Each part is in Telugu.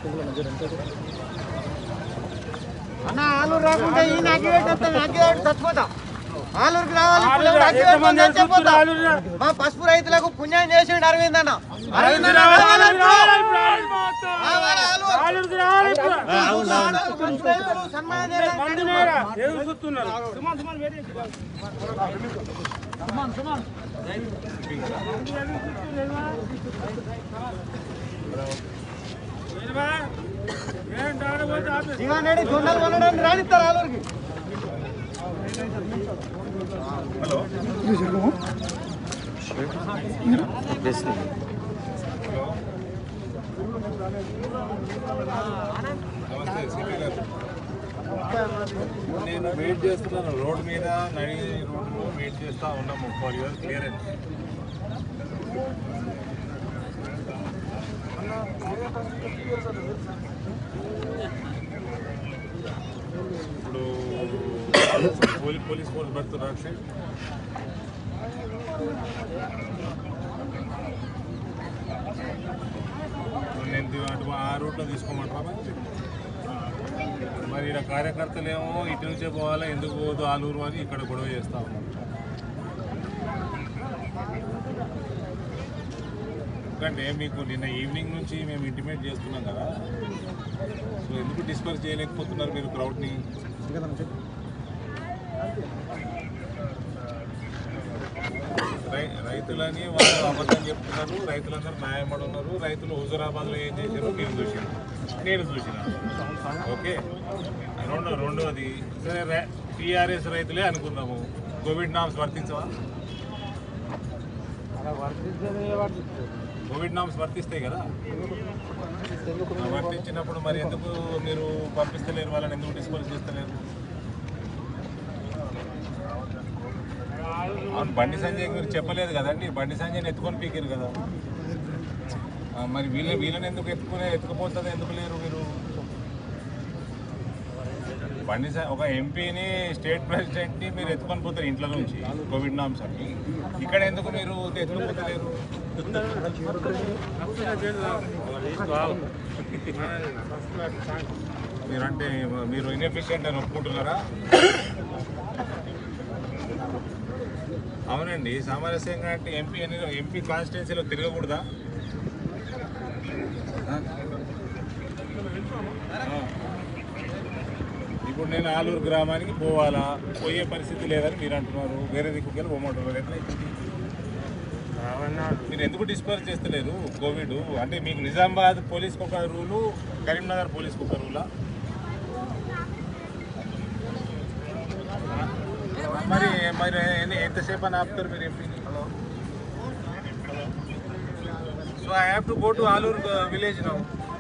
అన్న ఆలూరు రాకుంటే ఈ నాకేట్ వస్తాను నాకేట్ చచ్చిపోతా ఆలూరుకి రావాలి ఇప్పుడు ఎవరు అగ్గివేట్ బంద్ చేస్తే పోతా. మా పసుపు రైతులకు పుణ్యం చేసిండు అరవింద్ అన్న అరవింద్ అన్న రావాలి. రావాలి ఆలూరు. పసుపు రైతులు సన్మానం చేయాలి. దిగానేడి జొన్నలు కొనడానికి రానిస్తారు ఆలూరుకి నమస్తే సిపి గారు నేను వెయిట్ చేస్తున్నాను రోడ్ మీద నడి రోడ్లో వెయిట్ చేస్తా ఉన్నాము ఫర్ యువర్ క్లియరెన్స్ ఇప్పుడు పోలీస్ పోలీస్ ఫోర్స్ పెడుతున్నారు సార్ నేను ది- అటు ఆ రూట్లో తీసుకోమంటారా మరి? మరి ఇక్కడ కార్యకర్తలు ఏమో ఇటు నుంచే పోవాలా ఎందుకు పోదు ఆలూరు అని ఇక్కడ గొడవ చేస్తా ఉన్నారు ఎందుకంటే మీకు నిన్న ఈవినింగ్ నుంచి మేము ఇంటిమేట్ చేస్తున్నాం కదా సో ఎందుకు డిస్పర్స్ చేయలేకపోతున్నారు మీరు క్రౌడ్ని రై- రైతులని వాళ్ళు అబద్ధం చెప్తున్నారు రైతులందరూ న్యాయపడి ఉన్నారు రైతులు హుజురాబాద్లో ఏం చేశారో మీరు చూసారు నేను చూసిన ఓకే రెండో రెండోది సరే టీఆర్ఎస్ రైతులే అనుకుందాము కోవిడ్ నామ్స్ వర్తించవా కోవిడ్ నామ్స్ వర్తిస్తాయి కదా ఆ వర్తించినప్పుడు మరి ఎందుకు మీరు పంపిస్తలేరు వాళ్ళని ఎందుకు డిస్పోజ్ చేస్తలేరు అవును బండి సంజయ్ మీరు చెప్పలేదు కదండి బండి సంజయ్ని ఎత్తుకొని పీకారు కదా ఆ, మరి వీళ్ళ వీళ్ళని ఎందుకు ఎత్తుకునే ఎత్తుకుపోతుంది ఎందుకు లేరు మీరు బండి స- ఒక ఎంపీని స్టేట్ ప్రెసిడెంట్ని మీరు ఎత్తుకొని పోతారు ఇంట్లో నుంచి కోవిడ్ నామ్స్ అని ఇక్కడ ఎందుకు మీరు ఎత్తుకుపోతలేరు మీరంటే మీరు ఇన్ఎఫిషియెంట్ అని ఒప్పుకుంటున్నారా అవునండి సామరస్యంగా అంటే ఎంపీ అని ఎంపీ కాన్స్టిట్యున్సీలో తిరగకూడదా ఆ? ఆ. ఇప్పుడు నేను ఆలూరు గ్రామానికి పోవాలా పోయే పరిస్థితి లేదని మీరు అంటున్నారు వేరే దిక్కుకి వెళ్ళి పోమంటున్నారు ఎట్లా మీరు ఎందుకు డిస్పర్స్ చేస్తలేరు కోవిడ్ అంటే మీకు నిజామాబాద్ పోలీస్కి ఒక రూలు కరీంనగర్ పోలీస్కి ఒక రూలా మరి మరి ఎన్ని- ఎంతసేపు అని ఆపుతారు మీరు ఎంపీని so I have to go to Aluru village now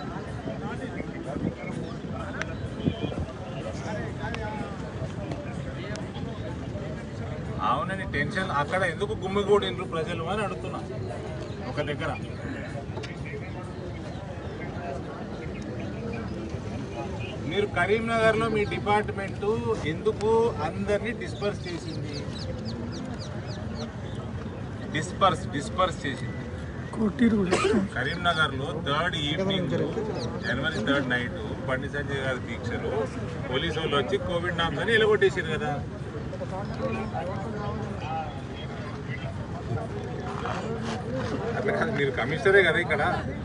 అవునండి టెన్షన్ అక్కడ ఎందుకు గుమ్మిగూడినరు ప్రజలు అని అడుగుతున్నా ఒక దగ్గర మీరు కరీంనగర్లో మీ డిపార్ట్మెంటు ఎందుకు అందరినీ డిస్పర్స్ చేసింది డిస్పర్స్ డిస్పర్స్ చేసింది కరీంనగర్లో third evening January third night Bandi Sanjay గారి దీక్షలు పోలీసు వాళ్ళు వచ్చి కోవిడ్ నామ్స్ అని ఎలగొట్టేసారు కదా అట్లా కాదు మీరు కమిషనరే కదా ఇక్కడ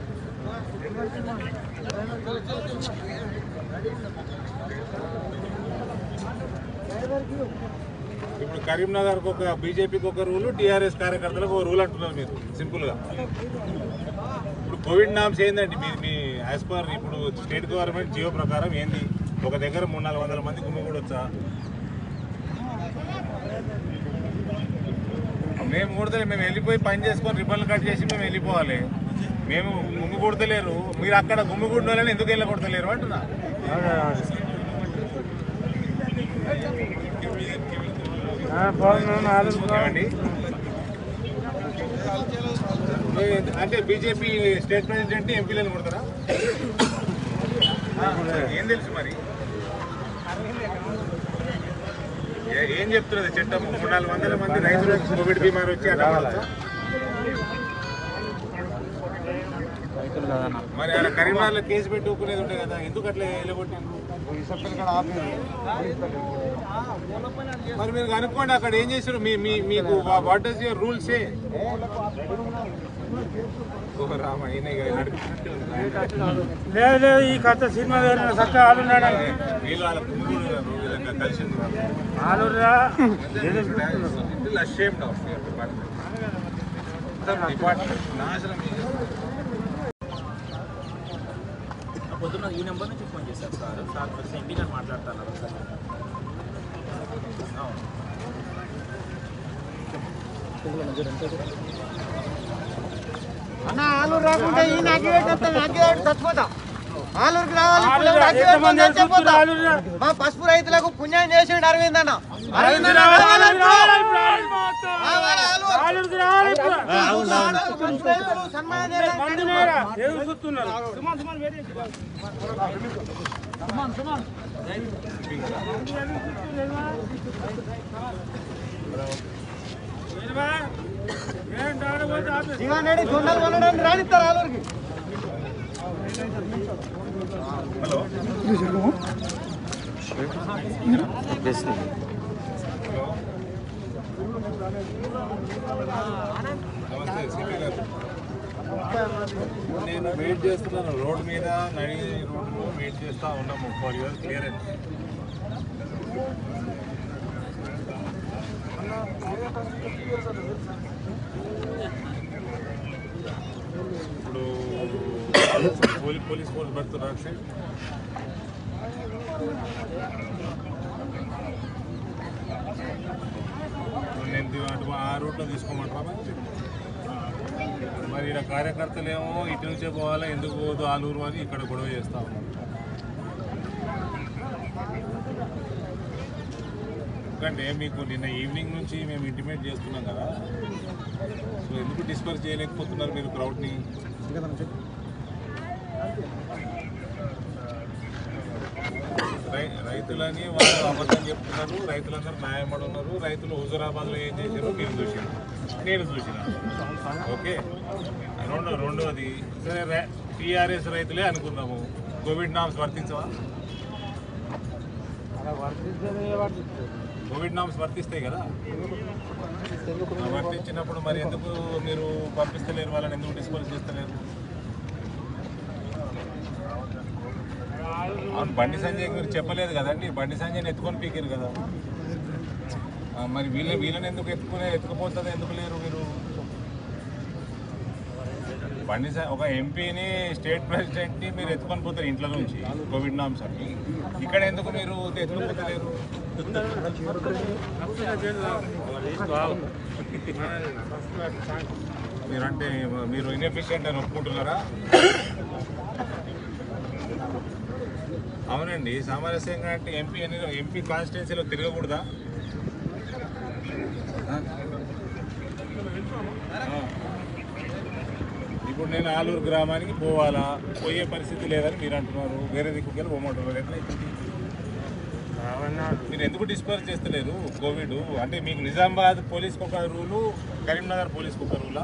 ఇప్పుడు కరీంనగర్కి ఒక బీజేపీకి ఒక రూలు టీఆర్ఎస్ కార్యకర్తలకు ఒక రూల్ అంటున్నారు మీరు సింపుల్గా ఇప్పుడు కోవిడ్ నామ్స్ ఏందండి మీ మీ యాజ్ పర్ ఇప్పుడు స్టేట్ గవర్నమెంట్ జియో ప్రకారం ఏంది ఒక దగ్గర మూడు నాలుగు వందల మంది గుమ్మకూడొచ్చా మేము కూడతలే మేము వెళ్ళిపోయి పని చేసుకొని రిబ్బన్లు కట్ చేసి మేము వెళ్ళిపోవాలి మేము గుమ్మి కొడతలేరు మీరు అక్కడ గుమ్మి కొట్టిన ఎందుకు వెళ్ళకూడతలేరు అంటున్నా ఏమండి? మీరు ఎంత- అంటే బీజేపీ స్టేట్ ప్రెసిడెంట్ ఎంపీలను కొడతారా ఏం తెలుసు మరి ఏ- ఏం చెప్తున్నది చట్టం మూడు నాలుగు వందల మంది రైతులకు కోవిడ్ బీమార్ వచ్చి అట్లా పడొచ్చా? రైతులు కదన్న మరి ఆడ కరీంనగర్లో కేసు పెట్టి ఊపుకునేది ఉండే కదా ఎందుకు అట్లా వెళ్ళగొట్టిండ్రు మరి మీరు కనుక్కోండి అక్కడ ఏం చేశారు మీ మీ మీకు వాట్ డస్ యువర్ రూల్స్ ఏ ఓ రామ ఈయన ఇక నడిపినట్టే ఉంది. లేదు లేదు ఈ కథ సినిమా వేరే చక్కగా ఆడున్నాడు వీళ్ళు వాళ్ళ కుమ్ముడు విధంగా కలిసింది వాళ్ళు. ఆలురా Little ashamed of your department. Some department నాశనం చేసేస్తారు. పొద్దున్న ఈ నెంబర్ నుంచి ఫోన్ చేశారు సార్ సార్ ఫస్ట్ ఎంపీ గారు మాట్లాడుతున్నారు సార్ అన్న ఆలూరు రాకుంటే ఈ నాకేట్ వస్తాను నాకేట్ చచ్చిపోతా ఆలూరుకి రావాలి పిల్లలు నాకేట్ వస్తే చచ్చిపోతా మా పసుపు రైతులకు పుణ్యం చేసిండు అరవింద్ అన్న అరవింద్ అన్న రావాలి ఆలూరు. ఆలుడికి రావాలి ఇప్పుడు. ఆలూరు పసుపు రైతులు సన్మానం చేయడానికి మందులేరా? ఏం చూస్తున్నారు ఏమా? ఏం దాడబోతే ఆపేసి. శివానేడి దొండలు కొనడానికి రానిస్తారు ఆలూరుకి నమస్తే సిపి గారు నేను వెయిట్ చేస్తున్నాను రోడ్ మీద నడి రోడ్లో వెయిట్ చేస్తా ఉన్నాము ఫర్ యువర్ క్లియరెన్స్ ఇప్పుడు పోలీస్ పోలీస్ ఫోర్స్ పెడుతున్నారు సార్ నేను ది- అటు ఆ రూట్లో తీసుకోమంటారా మరి? మరి ఇక్కడ కార్యకర్తలు ఏమో ఇటు నుంచే పోవాలా ఎందుకు పోదు ఆలూరు అని ఇక్కడ గొడవ చేస్తా ఉన్నారు ఎందుకంటే మీకు నిన్న ఈవినింగ్ నుంచి మేము ఇంటిమేట్ చేస్తున్నాం కదా సో ఎందుకు డిస్పర్స్ చేయలేకపోతున్నారు మీరు క్రౌడ్ని రై- రైతులని వాళ్ళు అబద్ధం చెప్తున్నారు రైతులందరూ న్యాయమడి ఉన్నారు రైతులు హుజురాబాద్లో ఏం చేశారో మీరు చూసారు నేను చూసిన ఓకే రెండో రెండోది సరే టీఆర్ఎస్ రైతులే అనుకున్నాము కోవిడ్ నామ్స్ వర్తించవా కోవిడ్ నామ్స్ వర్తిస్తాయి కదా ఆ వర్తించినప్పుడు మరి ఎందుకు మీరు పంపిస్తలేరు వాళ్ళని ఎందుకు డిస్పోజ్ చేస్తలేరు అవును బండి సంజయ్ మీరు చెప్పలేదు కదండి బండి సంజయ్ని ఎత్తుకొని పీకారు కదా ఆ, మరి వీళ్ళ వీళ్ళని ఎందుకు ఎత్తుకునే ఎత్తుకుపోతుంది ఎందుకు లేరు మీరు బండి స- ఒక ఎంపీని స్టేట్ ప్రెసిడెంట్ని మీరు ఎత్తుకొని పోతారు ఇంట్లో నుంచి కోవిడ్ నామ్స్ అని ఇక్కడ ఎందుకు మీరు ఎత్తుకుపోతలేరు మీరంటే మీరు ఇన్ఎఫిషియెంట్ అని ఒప్పుకుంటున్నారా అవునండి సామరస్యంగా అంటే ఎంపీ అని ఎంపీ కాన్స్టిట్యున్సీలో తిరగకూడదా ఆ? ఆ. ఇప్పుడు నేను ఆలూరు గ్రామానికి పోవాలా పోయే పరిస్థితి లేదని మీరు అంటున్నారు వేరే దిక్కుకి వెళ్ళి పోమంటున్నారు ఎట్లా అవుతుంది? మీరు ఎందుకు డిస్పర్స్ చేస్తలేరు కోవిడ్ అంటే మీకు నిజామాబాద్ పోలీస్కి ఒక రూలు కరీంనగర్ పోలీస్కి ఒక రూలా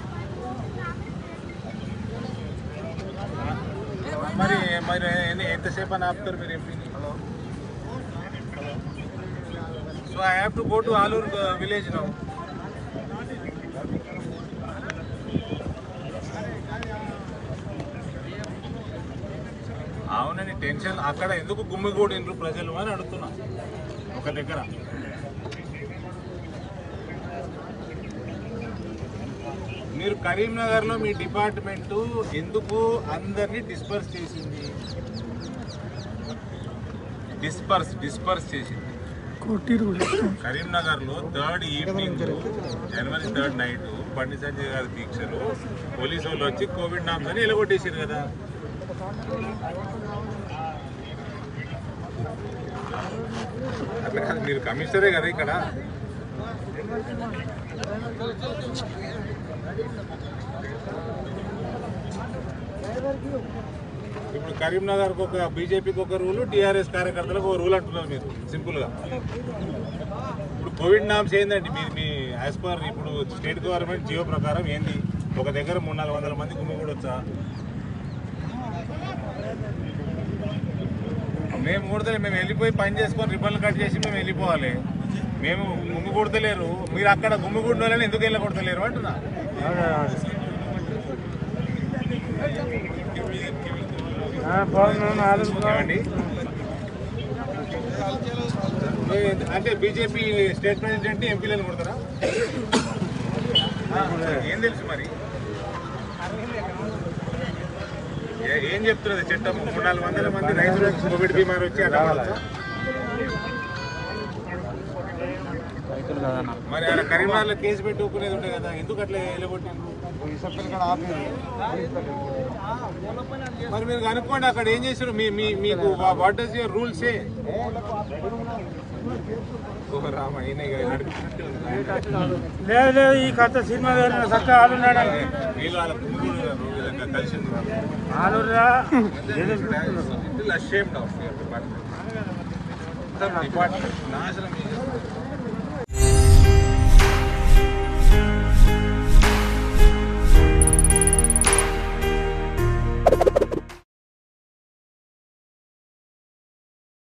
మరి మరి ఎన్ని- ఎంతసేపు అని ఆపుతారు మీరు ఎంపీని so I have to go to Aluru village now అవునండి టెన్షన్ అక్కడ ఎందుకు గుమ్మిగూడిండ్రు ప్రజలు అని అడుగుతున్నా ఒక దగ్గర మీరు కరీంనగర్లో మీ డిపార్ట్మెంటు ఎందుకు అందరినీ డిస్పర్స్ చేసింది డిస్పర్స్ డిస్పర్స్ చేసింది కరీంనగర్లో third evening January third night Bandi Sanjay గారి దీక్షలు పోలీసు వాళ్ళు వచ్చి కోవిడ్ నామ్స్ అని ఎలగొట్టేసారు కదా అట్లా కాదు మీరు కమిషనరే కదా ఇక్కడ ఇప్పుడు కరీంనగర్కి ఒక బీజేపీకి ఒక రూలు టీఆర్ఎస్ కార్యకర్తలకు ఒక రూల్ అంటున్నారు మీరు సింపుల్గా ఇప్పుడు కోవిడ్ నామ్స్ ఏందండి మీ మీ యాజ్ పర్ ఇప్పుడు స్టేట్ గవర్నమెంట్ జియో ప్రకారం ఏంది ఒక దగ్గర మూడు నాలుగు వందల మంది గుమ్మిగూడొచ్చా మేము కొడతలే మేము వెళ్ళిపోయి పని చేసుకొని రిబ్బన్లు కట్ చేసి మేము వెళ్ళిపోవాలి మేము గుమ్మి కొడతలేరు మీరు అక్కడ గుమ్మి కొట్టిన ఎందుకు వెళ్ళ కొడతలేరు అంటున్నా బాగున్నాను ఆలోచన ఏమండి ఏ- అంటే బీజేపీ స్టేట్ ప్రెసిడెంట్ ఎంపీలను కొడతారా ఆ, ఏం తెలుసు మరి ఏ- ఏం చెప్తున్నది చట్టం మూడు నాలుగు వందల మంది రైతులకు కోవిడ్ బీమార్ వచ్చి అట్లా పడతా? మరి ఆడ కరీంనగర్లో కేసు పెట్టి ఒప్పుకునేది ఉండే కదా ఎందుకు అట్లా వెళ్ళగొట్టిండ్రు మరి మీరు కనుక్కోండి అక్కడ ఏం చేశారు మీ మీ మీకు వాట్ డస్ యువర్ రూల్స్ ఏ రామ ఈయన ఇక నడిపిస్తున్నట్టే ఉంది. లేదు లేదు ఈ కథ సినిమా వేరే చక్కగా ఆడున్నాడు వీళ్ళు వాళ్ళ కుమ్ముడు ఉన్నారు, వీళ్ళకి కలిసి ఉన్నారు. ఆలురా Little ashamed of your department. Department నాశనం చేసేస్తారు.